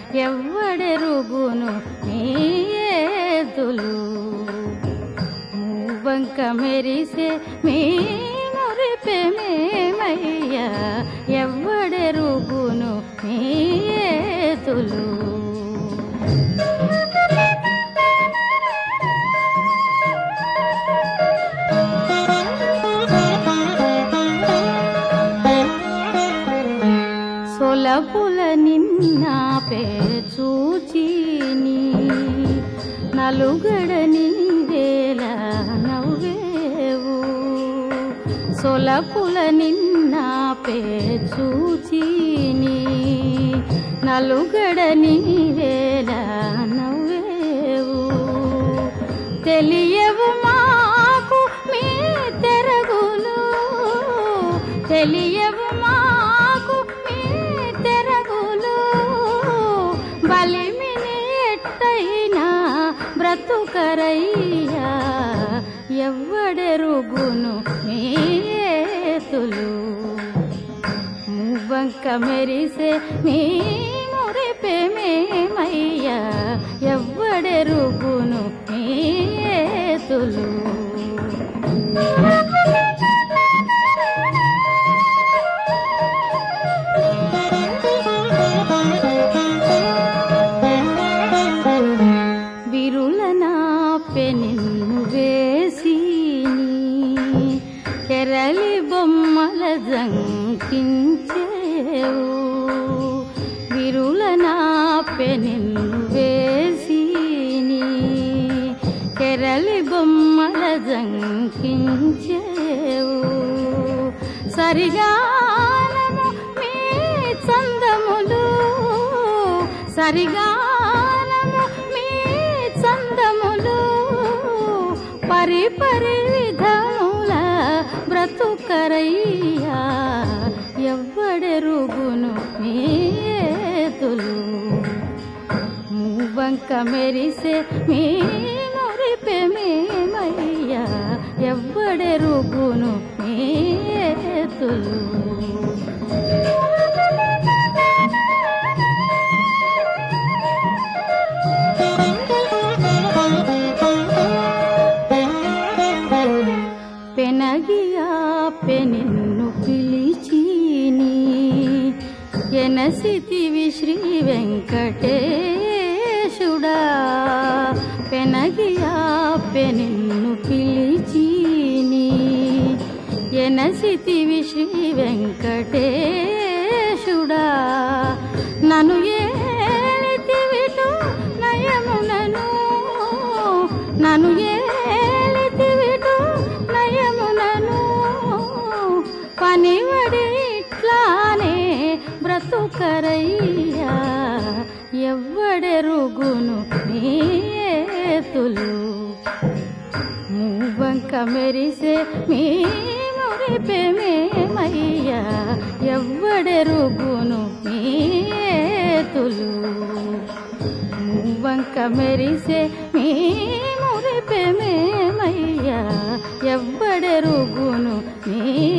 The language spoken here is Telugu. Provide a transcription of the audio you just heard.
ఎవ్వడెరుగును మీ ఏతులు మూవంక మెరిసే మీ మురిపె మేమయ్యా ఎవ్వడెరుగును మీ ఏతులు సొలపుల నిన్న చూచిని నలుగడ నీవేల నవ్వేవు సొలపుల నిన్న చూచిని నలుగడ నీవేల నవ్వేవు తెలియవు మాకు మీ తెరగులు తెలియవు మాకు మీ తెరగులు బలిమిని ఎట్టయినా బ్రతుకరయ్యా ఎవ్వడెరుగును మీ ఏతులు మువ్వంక మెరిసే మీ మురిపే మేమయ్యా ఎవ్వడెరుగును మీ ఏతులు విరుల నాపె నిన్ను వేసి కెరలి బొమ్మల జంకించేవు విరుల నాపె నిన్ను వేసి కెరలి బొమ్మల జంకించేవు సరిగానము మీ చందములు సరిగానము మీ చందములు పరి పరి విధముల బ్రతుకరయ్యా ఎవ్వడెరుగును మీ ఏతులు మూవంక మెరిసే మీ మురిపె మేమయ్యా ఎవ్వడెరుగును మీ ఏతులు పెనగియా పెనిన్ను పిలిచిని ఎనసితివి శ్రీ వెంకటేశుడా పెనగియా పెనిన్ను పిలిచిని ఎనసితివి శ్రీ వెంకటేశుడా నన్ను ఏలితివిటు నయమునను నన్ను ఏలితివిటు నయమునను పనివడి ఇట్లానే బ్రతుకరయ్యా ఎవ్వడెరుగును మీ ఏతులు మూవంక మెరిసే మీ మురిపె మేమయ్యా ఎవ్వడెరుగును మీ ఏతులు మూవంక మెరిసే మీ మురిపె మేమయ్యా ఎవ్వడెరుగును మీ